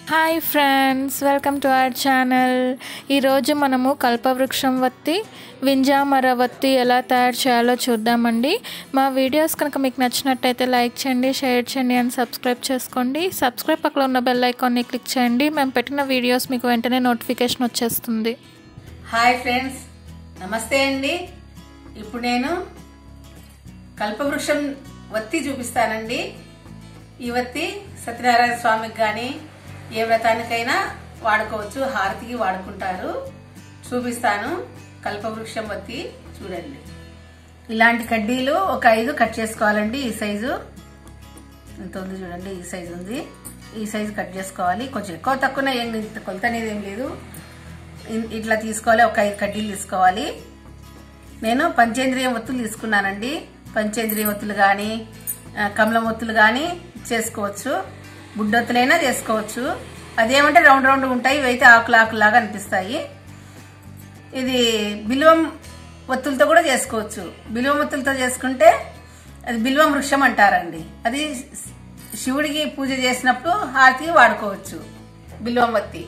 hi friends welcome to our channel ఈరోజు మనము కల్పవృక్షం వత్తి వింజామర వత్తి ఎలా తయారు చేయాలో చూద్దామండి మా వీడియోస్ కనుక మీకు నచ్చినట్టయితే లైక్ చేయండి షేర్ చేయండి అండ్ సబ్స్క్రైబ్ చేసుకోండి సబ్స్క్రైబ్ పక్కన ఉన్న బెల్ ఐకాన్ని క్లిక్ చేయండి మేము పెట్టిన వీడియోస్ మీకు వెంటనే నోటిఫికేషన్ వచ్చేస్తుంది హాయ్ ఫ్రెండ్స్ నమస్తే అండి ఇప్పుడు నేను కల్పవృక్షం వత్తి చూపిస్తానండి ఈ వత్తి సత్యనారాయణ స్వామికి కానీ ఏ వ్రతానికైనా వాడుకోవచ్చు హారతికి వాడుకుంటారు చూపిస్తాను కల్పవృక్షం వత్తి చూడండి ఇలాంటి కడ్డీలు ఒక ఐదు కట్ చేసుకోవాలండి ఈ సైజు ఇంత ఉంది చూడండి ఈ సైజు ఉంది ఈ సైజు కట్ చేసుకోవాలి కొంచెం ఎక్కువ తక్కువ ఏం ఇంత కొలత అనేది ఏం లేదు ఇ- ఇట్లా తీసుకోవాలి ఒక ఐదు కడ్డీలు తీసుకోవాలి నేను పంచేంద్రియం ఒత్తులు తీసుకున్నానండి పంచేంద్రియం ఒత్తులు కానీ కమలం ఒత్తులు కానీ చేసుకోవచ్చు బుడ్డొత్తులైనా చేసుకోవచ్చు అదేమంటే రౌండ్ రౌండ్ ఉంటాయి ఇవైతే ఆకులు ఆకులాగా అనిపిస్తాయి ఇది బిల్వం ఒత్తులతో కూడా చేసుకోవచ్చు బిల్వం ఒత్తులతో చేసుకుంటే అది బిల్వం వృక్షం అంటారండి అది శివుడికి పూజ చేసినప్పుడు హారతికి వాడుకోవచ్చు బిల్వం వత్తి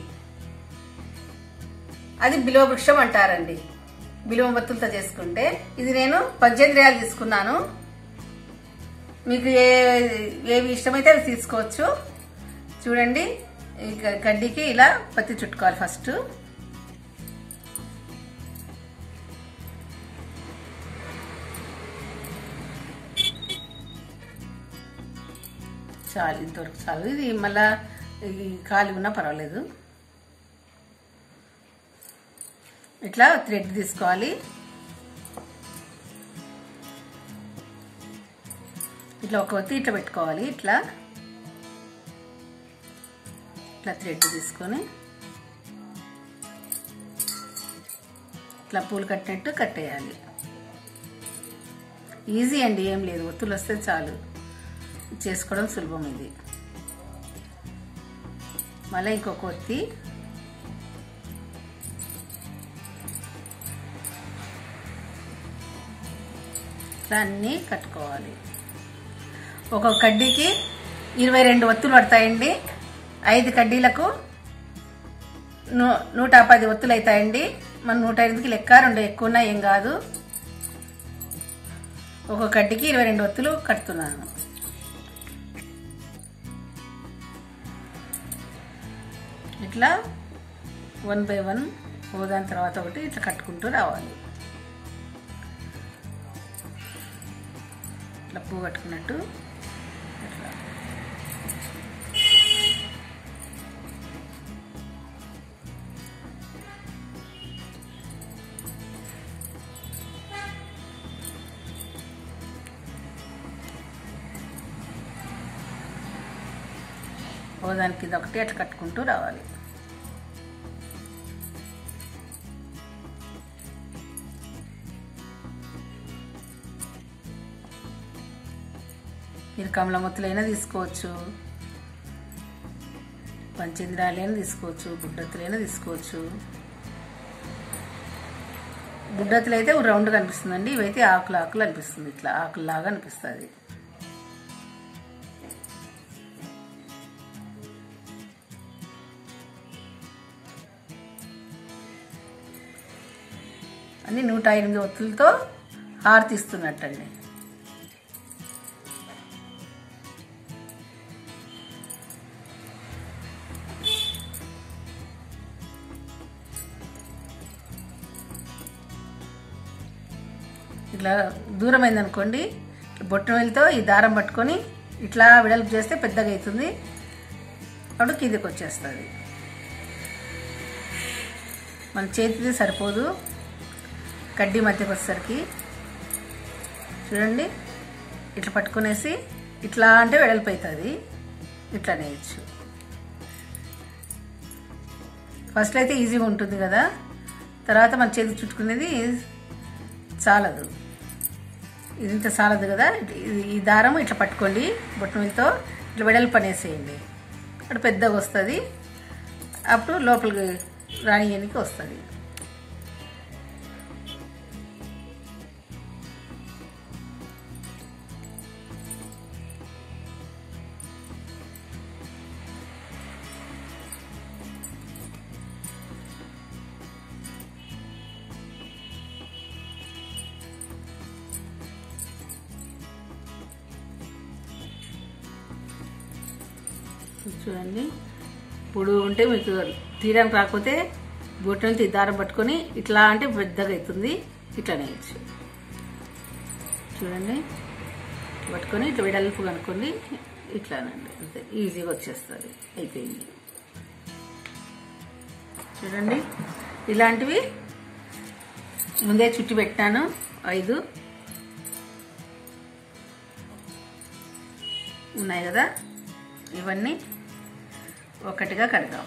అది బిల్వ వృక్షం అంటారండి బిల్వ బత్తులతో చేసుకుంటే ఇది నేను పద్దెనిమిది తీసుకున్నాను మీకు ఏ ఏవి ఇష్టమైతే అవి తీసుకోవచ్చు చూడండి ఈ గ- గడ్డికి ఇలా పత్తి చుట్టుకోవాలి ఫస్ట్ చాలు ఇంతవరకు చాలు ఇది మళ్ళా ఈ ఖాళీ ఉన్నా పర్వాలేదు ఇట్లా థ్రెడ్ తీసుకోవాలి ఇట్లా ఒక ఒత్తి ఇట్లా పెట్టుకోవాలి ఇట్లా ఇట్లా థ్రెడ్ తీసుకొని ఇట్లా పూలు కట్టినట్టు కట్టేయాలి ఈజీ అండి ఏం లేదు ఒత్తులు వస్తే చాలు చేసుకోవడం సులభం ఇది మళ్ళీ ఇంకొక ఒత్తి ఇట్లా అన్నీ కట్టుకోవాలి ఒక కడ్డీకి ఇరవై రెండు ఒత్తులు పడతాయండి ఐదు కడ్డీలకు నూ నూట పది ఒత్తులు అవుతాయండి మన నూట ఎనిమిదికి లెక్క రెండు ఎక్కువ ఉన్నా ఏం కాదు ఒక కడ్డీకి ఇరవై రెండు ఒత్తులు కడుతున్నాను ఇట్లా వన్ బై వన్ ఓదాని తర్వాత ఒకటి ఇట్లా కట్టుకుంటూ రావాలి ఇట్లా పువ్వు కట్టుకున్నట్టు ఇట్లా ఓ దాని కింద ఒకటి అట్లా కట్టుకుంటూ రావాలి మీరు కమలమొత్తులైనా తీసుకోవచ్చు పంచేంద్రాలైనా తీసుకోవచ్చు గుడ్డొత్తులైనా తీసుకోవచ్చు గుడ్డొత్తులు అయితే రౌండ్గా అనిపిస్తుందండి ఇవైతే ఆకులు ఆకులు అనిపిస్తుంది ఇట్లా ఆకుల్లాగా అనిపిస్తుంది అన్ని నూట ఎనిమిది ఒత్తులతో హారతిస్తున్నట్టండి ఇట్లా దూరం అయిందనుకోండి బొట్టం వెళ్తే ఈ దారం పట్టుకొని ఇట్లా వెడల్పు చేస్తే పెద్దగా అవుతుంది అప్పుడు కిందికి వచ్చేస్తుంది మన చేతిది సరిపోదు కడ్డీ మధ్యకి వచ్చేసరికి చూడండి ఇట్లా పట్టుకునేసి ఇట్లా అంటే వెడల్పు అవుతుంది ఇట్లా నేయచ్చు ఫస్ట్ అయితే ఈజీగా ఉంటుంది కదా తర్వాత మన చేతికి చుట్టుకునేది చాలదు ఇది ఇంత చాలదు కదా ఇది- ఈ దారం ఇట్లా పట్టుకోండి బొట్టమిలతో ఇట్లా వెడల్పు అనేసేయండి అక్కడ పెద్దగా వస్తుంది అప్పుడు లోపలికి రానియనికి వస్తుంది చూడండి ఇప్పుడు ఉంటే మీకు తీయడానికి రాకపోతే బొట్టను దారం పట్టుకొని ఇట్లా అంటే పెద్దగా అవుతుంది ఇట్లా నేయచ్చు చూడండి పట్టుకొని ఇట్లా వెడల్పు కనుక్కోండి ఇట్లానండి అంతే ఈజీగా వచ్చేస్తుంది అయిపోయింది చూడండి ఇలాంటివి ముందే చుట్టి పెట్టాను ఐదు ఉన్నాయి కదా ఇవన్నీ ఒకటిగా కడదాం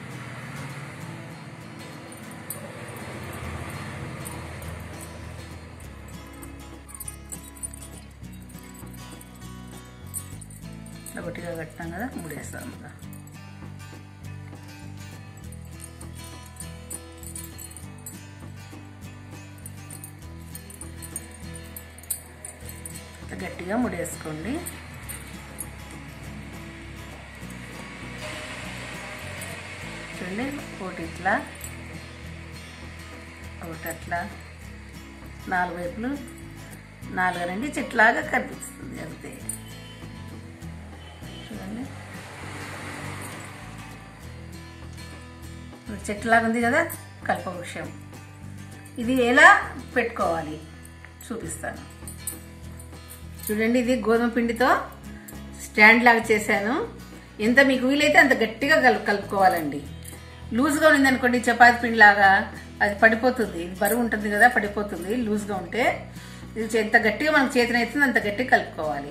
ఒకటిగా కట్టాం కదా మూడేస్తాం కదా ఇట్లా గట్టిగా ముడేసుకోండి చూడండి ఒకటి ఇట్లా ఒకటి అట్లా నాలుగు వైపులు నాలుగు రెండు చెట్లాగా కనిపిస్తుంది అంతే చూడండి ఇప్పుడు చెట్లాగా ఉంది కదా కల్పవృక్షం ఇది ఎలా పెట్టుకోవాలి చూపిస్తాను చూడండి ఇది గోధుమ పిండితో స్టాండ్ లాగా చేశాను ఎంత మీకు వీలైతే అంత గట్టిగా కలు కలుపుకోవాలండి లూజ్గా ఉంది అనుకోండి చపాతి పిండి లాగా అది పడిపోతుంది ఇది బరువు ఉంటుంది కదా పడిపోతుంది లూజ్గా ఉంటే ఇది ఎంత గట్టిగా మనకు చేతిని అవుతుంది అంత గట్టిగా కలుపుకోవాలి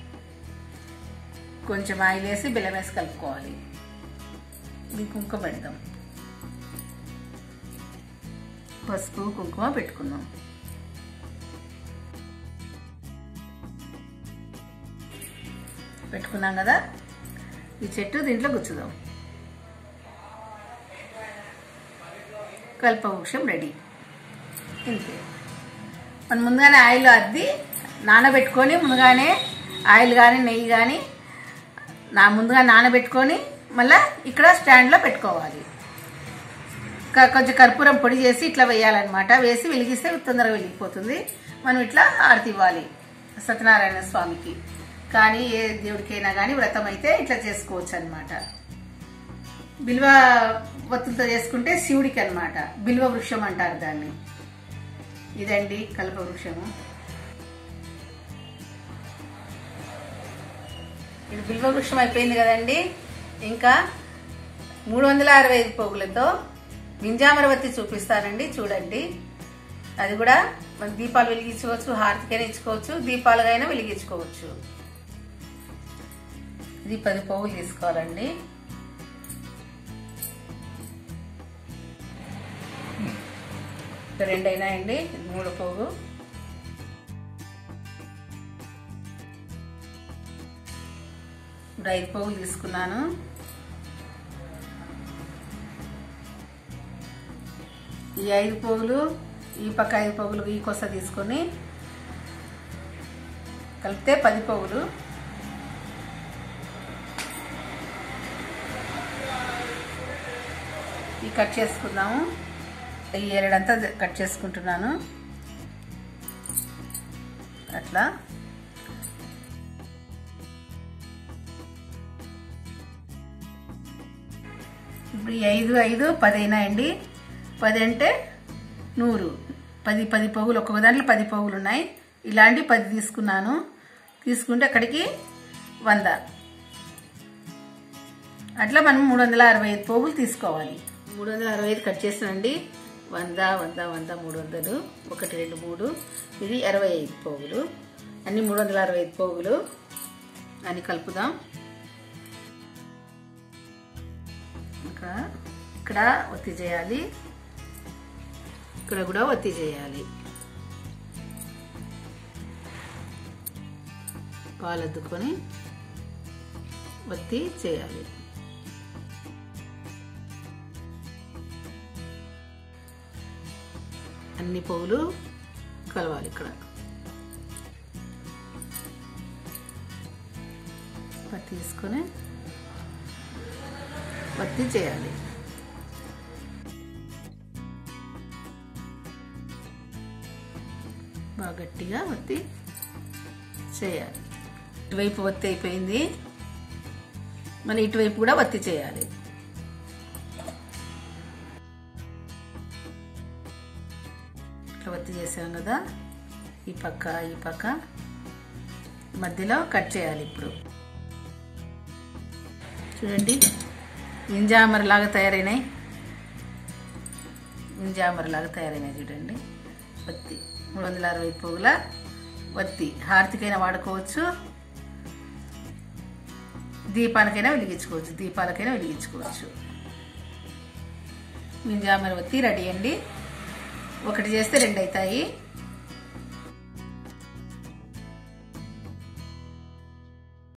కొంచెం ఆయిల్ వేసి బెల్లం వేసి కలుపుకోవాలి ఇది కుంకుమ పెడదాం పసుపు కుంకుమ పెట్టుకుందాం పెట్టుకున్నాం కదా ఈ చెట్టు దీంట్లో గుచ్చుదాం కల్పవృక్షం రెడీ ఇంతే మనం ముందుగానే ఆయిల్ అద్ది నానబెట్టుకొని ముందుగానే ఆయిల్ కానీ నెయ్యి కానీ నా ముందుగా నానబెట్టుకొని మళ్ళీ ఇక్కడ స్టాండ్లో పెట్టుకోవాలి క- కొంచెం కర్పూరం పొడి చేసి ఇట్లా వేయాలన్నమాట వేసి వెలిగిస్తే తొందరగా వెలిగిపోతుంది మనం ఇట్లా ఆరతి ఇవ్వాలి సత్యనారాయణ స్వామికి కానీ ఏ దేవుడికైనా కానీ వ్రతం అయితే ఇట్లా చేసుకోవచ్చు అనమాట బిల్వ వత్తులతో చేసుకుంటే శివుడికి అన్నమాట బిల్వ వృక్షం అంటారు దాన్ని ఇదండి కల్ప వృక్షము ఇది బిల్వ వృక్షం అయిపోయింది కదండి ఇంకా మూడు వందల అరవై ఐదు పోగులతో వింజామరవతి చూపిస్తానండి చూడండి అది కూడా మన దీపాలు వెలిగించుకోవచ్చు హారతికైనా ఇచ్చుకోవచ్చు దీపాలుగైనా వెలిగించుకోవచ్చు ఇది పది పోగులు తీసుకోవాలండి రెండు అయినాయండి ఇది మూడు పోగు ఇప్పుడు ఐదు పోగులు తీసుకున్నాను ఈ ఐదు పోగులు ఈ పక్క ఐదు పోగులు ఈ కొస తీసుకొని కలిపితే పది పోగులు ఈ కట్ చేసుకుందాము ఈ ఎరడంతా కట్ చేసుకుంటున్నాను అట్లా ఇప్పుడు ఈ ఐదు ఐదు పది అయినాయండి పది అంటే నూరు పది పది పోగులు ఒక్కొక్క దాంట్లో పది పోగులు ఉన్నాయి ఇలాంటి పది తీసుకున్నాను తీసుకుంటే అక్కడికి వంద అట్లా మనం మూడు వందల అరవై ఐదు పోగులు తీసుకోవాలి మూడు వందల అరవై ఐదు కట్ చేసానండి వంద వంద వంద మూడు వందలు ఒకటి రెండు మూడు ఇది అరవై ఐదు పోగులు అన్ని మూడు వందల అరవై ఐదు పోగులు అని కలుపుదాం ఇంకా ఇక్కడ ఒత్తి చేయాలి ఇక్కడ కూడా ఒత్తి చేయాలి పాలద్దుకొని ఒత్తి చేయాలి అన్ని పువ్వులు కలవాలి ఇక్కడ పత్తి తీసుకొని పత్తి చేయాలి బాగా గట్టిగా ఒత్తి చేయాలి ఇటువైపు ఒత్తి అయిపోయింది మన ఇటువైపు కూడా వత్తి చేయాలి ఇట్లా వత్తి చేసాం కదా ఈ పక్క ఈ పక్క మధ్యలో కట్ చేయాలి ఇప్పుడు చూడండి వింజామర లాగా తయారైనాయి వింజామర లాగా తయారైనాయి చూడండి వత్తి మూడు వందల అరవై పువ్వుల వత్తి హారతికైనా వాడుకోవచ్చు దీపానికైనా వెలిగించుకోవచ్చు దీపాలకైనా వెలిగించుకోవచ్చు వింజామర వత్తి రెడీ అండి ఒకటి చేస్తే రెండు అవుతాయి